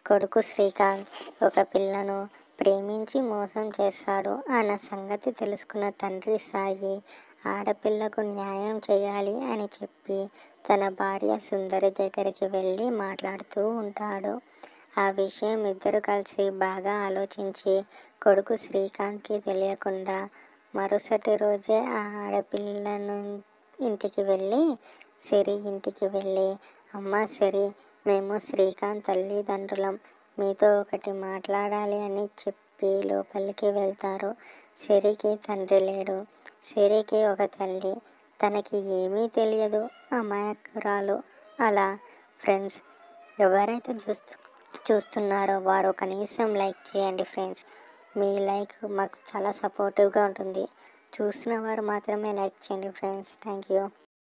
కొడుకు శ్రీకాంత్ ఒక పిల్లను ప్రేమించి మోసం చేస్తాడు అన్న సంగతి తెలుసుకున్న తండ్రి సాయి ఆడపిల్లకు న్యాయం చేయాలి అని చెప్పి తన భార్య సుందరి దగ్గరికి వెళ్ళి మాట్లాడుతూ ఉంటాడు ఆ విషయం ఇద్దరు కలిసి బాగా ఆలోచించి కొడుకు శ్రీకాంత్కి తెలియకుండా మరుసటి రోజే ఆ ఆడపిల్లను ఇంటికి వెళ్ళి సిరి ఇంటికి వెళ్ళి అమ్మ సిరి మేము శ్రీకాంత్ తల్లిదండ్రులం మీతో ఒకటి మాట్లాడాలి అని చెప్పి లోపలికి వెళ్తారు సిరికి తండ్రి లేడు సిరికి ఒక తల్లి తనకి ఏమీ తెలియదు అమాయకురాలు అలా ఫ్రెండ్స్ ఎవరైతే చూస్తూ చూస్తున్నారో వారు కనీసం లైక్ చేయండి ఫ్రెండ్స్ మీ లైక్ మాకు చాలా సపోర్టివ్గా ఉంటుంది చూసిన వారు మాత్రమే లైక్ చేయండి ఫ్రెండ్స్ థ్యాంక్ యూ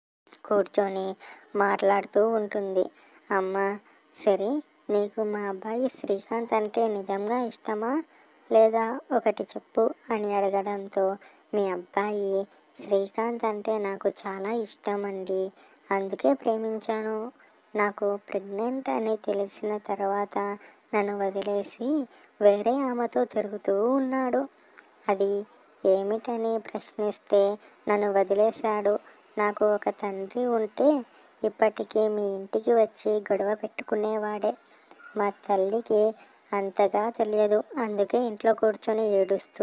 కూర్చొని మాట్లాడుతూ ఉంటుంది అమ్మ సరే నీకు మా అబ్బాయి శ్రీకాంత్ అంటే నిజంగా ఇష్టమా లేదా ఒకటి చెప్పు అని అడగడంతో మీ అబ్బాయి శ్రీకాంత్ అంటే నాకు చాలా ఇష్టం అండి అందుకే ప్రేమించాను నాకు ప్రెగ్నెంట్ అని తెలిసిన తర్వాత నన్ను వదిలేసి వేరే ఆమెతో తిరుగుతూ ఉన్నాడు అది ఏమిటని ప్రశ్నిస్తే నన్ను వదిలేశాడు నాకు ఒక తండ్రి ఉంటే ఇప్పటికీ మీ ఇంటికి వచ్చి గొడవ పెట్టుకునేవాడే మా తల్లికి అంతగా తెలియదు అందుకే ఇంట్లో కూర్చొని ఏడుస్తూ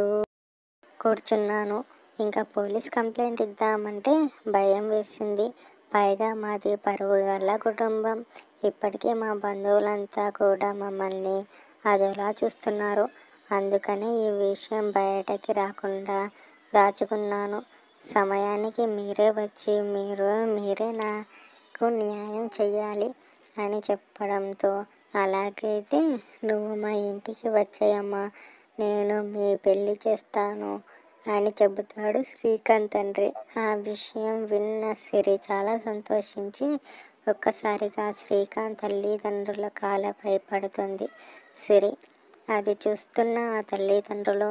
కూర్చున్నాను ఇంకా పోలీస్ కంప్లైంట్ ఇద్దామంటే భయం వేసింది పైగా మాది పరువు గల కుటుంబం ఇప్పటికే మా బంధువులంతా కూడా మమ్మల్ని అదోలా చూస్తున్నారు అందుకనే ఈ విషయం బయటకి రాకుండా దాచుకున్నాను సమయానికి మీరే వచ్చి మీరు మీరే నాకు న్యాయం చెయ్యాలి అని చెప్పడంతో అలాగైతే నువ్వు మా ఇంటికి వచ్చేయమ్మా నేను మీ పెళ్ళి చేస్తాను అని చెబుతాడు శ్రీకాంత్ తండ్రి ఆ విషయం విన్న సిరి చాలా సంతోషించి ఒక్కసారిగా శ్రీకాంత్ తల్లిదండ్రుల కాళ్ళపై పడుతుంది సిరి అది చూస్తున్న ఆ తల్లిదండ్రులు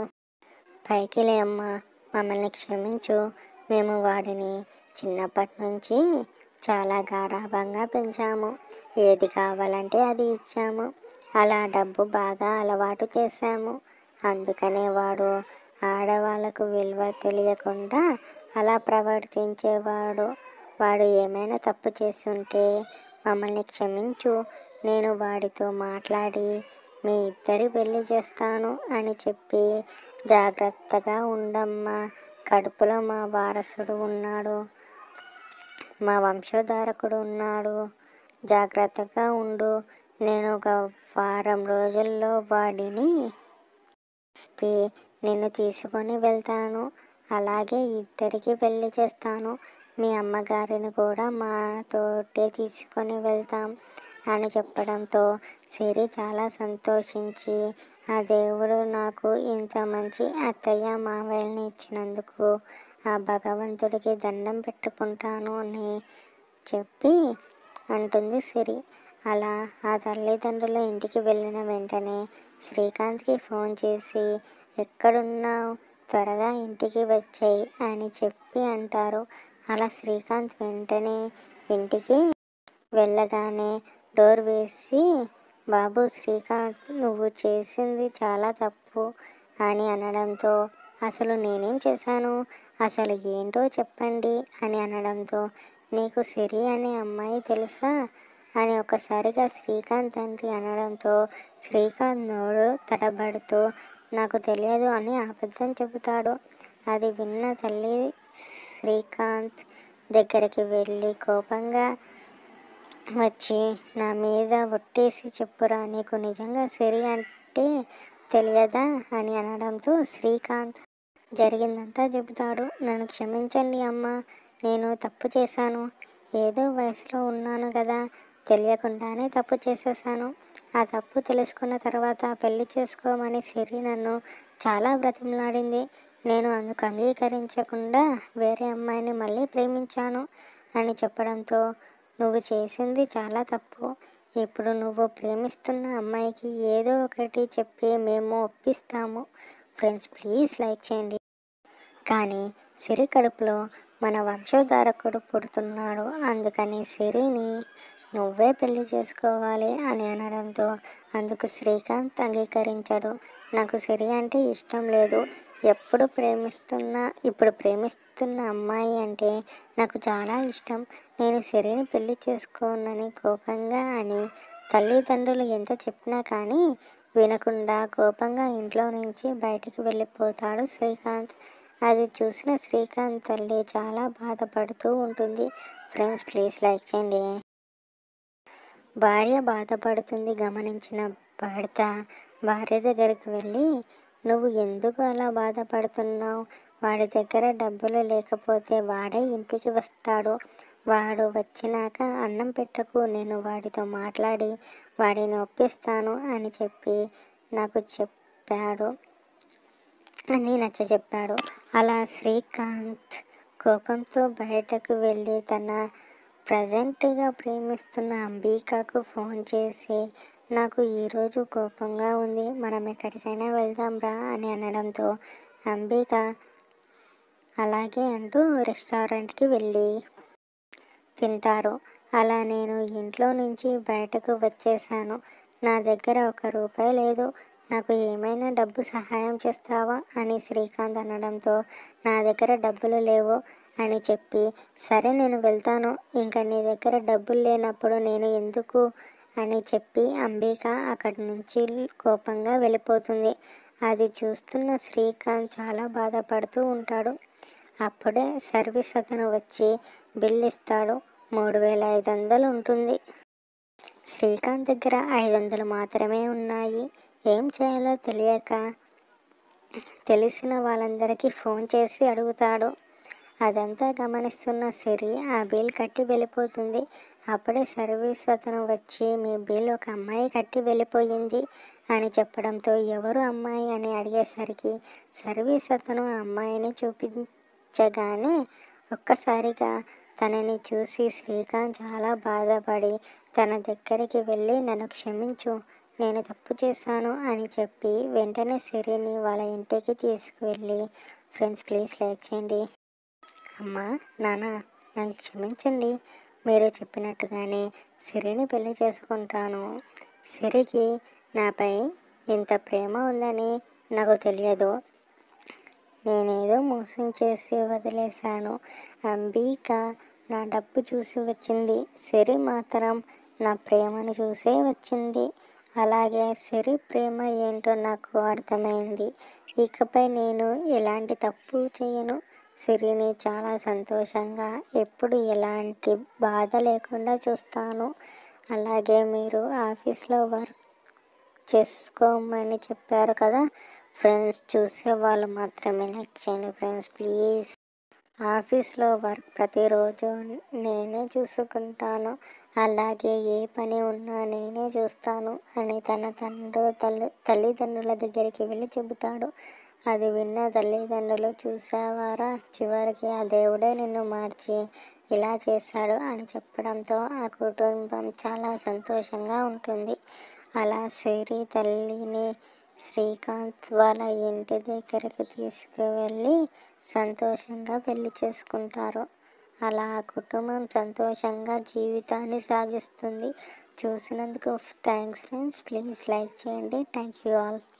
పైకి లేమ్మా మమ్మల్ని క్షమించు మేము వాడిని చిన్నప్పటి నుంచి చాలా గారాభంగా పెంచాము ఏది కావాలంటే అది ఇచ్చాము అలా డబ్బు బాగా అలవాటు చేశాము అందుకనే వాడు ఆడవాళ్ళకు విలువ తెలియకుండా అలా ప్రవర్తించేవాడు వాడు ఏమైనా తప్పు చేసి ఉంటే మమ్మల్ని క్షమించు నేను వాడితో మాట్లాడి మీ ఇద్దరి పెళ్లి చేస్తాను అని చెప్పి జాగ్రత్తగా ఉండమ్మా కడుపులో మా వారసుడు ఉన్నాడు మా వంశధారకుడు ఉన్నాడు జాగ్రత్తగా ఉండు నేను ఒక వారం రోజుల్లో వాడిని చెప్పి నిన్ను తీసుకొని వెళ్తాను అలాగే ఇద్దరికి పెళ్లి చేస్తాను మీ అమ్మగారిని కూడా మాతోటే తీసుకొని వెళ్తాం అని చెప్పడంతో సిరి చాలా సంతోషించి ఆ దేవుడు నాకు ఇంత మంచి అత్తయ్య మావయ్యని ఇచ్చినందుకు ఆ భగవంతుడికి దండం పెట్టుకుంటాను అని చెప్పి అంటుంది సిరి అలా ఆ తల్లిదండ్రులు ఇంటికి వెళ్ళిన వెంటనే శ్రీకాంత్కి ఫోన్ చేసి ఎక్కడున్నావు త్వరగా ఇంటికి వచ్చాయి అని చెప్పి అంటారు అలా శ్రీకాంత్ వెంటనే ఇంటికి వెళ్ళగానే డోర్ వేసి బాబు శ్రీకాంత్ నువ్వు చేసింది చాలా తప్పు అని అనడంతో అసలు నేనేం చేశాను అసలు ఏంటో చెప్పండి అని అనడంతో నీకు సిరి అనే అమ్మాయి తెలుసా అని ఒకసారిగా శ్రీకాంత్ తండ్రి అనడంతో శ్రీకాంత్ నోడు తడబడుతూ నాకు తెలియదు అని అబద్ధం చెబుతాడు అది విన్న తల్లి శ్రీకాంత్ దగ్గరికి వెళ్ళి కోపంగా వచ్చి నా మీద ఒట్టేసి చెప్పురా నీకు నిజంగా సిరి అంటే తెలియదా అని అనడంతో శ్రీకాంత్ జరిగిందంతా చెబుతాడు నన్ను క్షమించండి అమ్మ నేను తప్పు చేశాను ఏదో వయసులో ఉన్నాను కదా తెలియకుండానే తప్పు చేసేసాను ఆ తప్పు తెలుసుకున్న తర్వాత పెళ్లి చేసుకోమని సిరి నన్ను చాలా బ్రతిమలాడింది నేను అందుకు అంగీకరించకుండా వేరే అమ్మాయిని మళ్ళీ ప్రేమించాను అని చెప్పడంతో నువ్వు చేసింది చాలా తప్పు ఇప్పుడు నువ్వు ప్రేమిస్తున్న అమ్మాయికి ఏదో ఒకటి చెప్పి మేము ఒప్పిస్తాము ఫ్రెండ్స్ ప్లీజ్ లైక్ చేయండి కానీ సిరి కడుపులో మన వంశోధారకుడు పుడుతున్నాడు అందుకని సిరిని నువ్వే పెళ్లి చేసుకోవాలి అని అనడంతో అందుకు శ్రీకాంత్ అంగీకరించాడు నాకు సిరి అంటే ఇష్టం లేదు ఎప్పుడు ప్రేమిస్తున్న ఇప్పుడు ప్రేమిస్తున్న అమ్మాయి అంటే నాకు చాలా ఇష్టం నేను సిరిని పెళ్లి చేసుకోనని కోపంగా అని తల్లిదండ్రులు ఎంత చెప్పినా కానీ వినకుండా కోపంగా ఇంట్లో నుంచి బయటికి వెళ్ళిపోతాడు శ్రీకాంత్ అది చూసిన శ్రీకాంత్ తల్లి చాలా బాధపడుతూ ఉంటుంది ఫ్రెండ్స్ ప్లీజ్ లైక్ చేయండి భార్య బాధపడుతుంది గమనించిన భర్త భార్య దగ్గరికి వెళ్ళి నువ్వు ఎందుకు అలా బాధపడుతున్నావు వాడి దగ్గర డబ్బులు లేకపోతే వాడే ఇంటికి వస్తాడు వాడు వచ్చినాక అన్నం పెట్టకు నేను వాడితో మాట్లాడి వాడిని ఒప్పిస్తాను అని చెప్పి నాకు చెప్పాడు అని నచ్చ చెప్పాడు అలా శ్రీకాంత్ కోపంతో బయటకు వెళ్ళి తన ప్రజెంట్గా ప్రేమిస్తున్న అంబికకు ఫోన్ చేసి నాకు ఈరోజు కోపంగా ఉంది మనం ఎక్కడికైనా వెళ్దాం రా అని అనడంతో అంబిక అలాగే అంటూ రెస్టారెంట్కి వెళ్ళి తింటారు అలా నేను ఇంట్లో నుంచి బయటకు వచ్చేసాను నా దగ్గర ఒక రూపాయి లేదు నాకు ఏమైనా డబ్బు సహాయం చేస్తావా అని శ్రీకాంత్ అనడంతో నా దగ్గర డబ్బులు లేవు అని చెప్పి సరే నేను వెళ్తాను ఇంకా నీ దగ్గర డబ్బులు లేనప్పుడు నేను ఎందుకు అని చెప్పి అంబిక అక్కడి నుంచి కోపంగా వెళ్ళిపోతుంది అది చూస్తున్న శ్రీకాంత్ చాలా బాధపడుతూ ఉంటాడు అప్పుడే సర్వీస్ అతను వచ్చి బిల్ ఇస్తాడు మూడు వేల ఐదు వందలు ఉంటుంది శ్రీకాంత్ దగ్గర ఐదు వందలు మాత్రమే ఉన్నాయి ఏం చేయాలో తెలియక తెలిసిన వాళ్ళందరికీ ఫోన్ చేసి అడుగుతాడు అదంతా గమనిస్తున్న సిరి ఆ బిల్ కట్టి వెళ్ళిపోతుంది అప్పుడే సర్వీస్ అతను వచ్చి మీ బిల్ ఒక అమ్మాయి కట్టి వెళ్ళిపోయింది అని చెప్పడంతో ఎవరు అమ్మాయి అని అడిగేసరికి సర్వీస్ అతను ఆ అమ్మాయిని చూపించగానే ఒక్కసారిగా తనని చూసి శ్రీకాంత్ చాలా బాధపడి తన దగ్గరికి వెళ్ళి నన్ను క్షమించు నేను తప్పు చేశాను అని చెప్పి వెంటనే సిరిని వాళ్ళ ఇంటికి తీసుకువెళ్ళి ఫ్రెండ్స్ ప్లీజ్ లైక్ చేయండి అమ్మా నాన్న నన్ను క్షమించండి మీరు చెప్పినట్టుగానే సిరిని పెళ్లి చేసుకుంటాను సిరికి నాపై ఇంత ప్రేమ ఉందని నాకు తెలియదు నేనేదో మోసం చేసి వదిలేశాను అంబిక నా డబ్బు చూసి వచ్చింది సిరి మాత్రం నా ప్రేమను చూసే వచ్చింది అలాగే సిరి ప్రేమ ఏంటో నాకు అర్థమైంది ఇకపై నేను ఎలాంటి తప్పు చేయను సిరిని చాలా సంతోషంగా ఎప్పుడు ఎలాంటి బాధ లేకుండా చూస్తాను అలాగే మీరు ఆఫీస్లో వర్క్ చేసుకోమని చెప్పారు కదా ఫ్రెండ్స్ చూసే వాళ్ళు మాత్రమే లైక్ చేయండి ఫ్రెండ్స్ ప్లీజ్ ఆఫీస్లో వర్క్ ప్రతిరోజు నేనే చూసుకుంటాను అలాగే ఏ పని ఉన్నా నేనే చూస్తాను అని తన తండ్రి తల్లి తల్లిదండ్రుల దగ్గరికి వెళ్ళి చెబుతాడు అది విన్న తల్లిదండ్రులు చూసావారా చివరికి ఆ దేవుడే నిన్ను మార్చి ఇలా చేశాడు అని చెప్పడంతో ఆ కుటుంబం చాలా సంతోషంగా ఉంటుంది అలా సిరి తల్లిని శ్రీకాంత్ వాళ్ళ ఇంటి దగ్గరికి తీసుకువెళ్ళి సంతోషంగా పెళ్లి చేసుకుంటారు అలా ఆ కుటుంబం సంతోషంగా జీవితాన్ని సాగిస్తుంది చూసినందుకు థ్యాంక్స్ ఫ్రెండ్స్ ప్లీజ్ లైక్ చేయండి థ్యాంక్ యూ ఆల్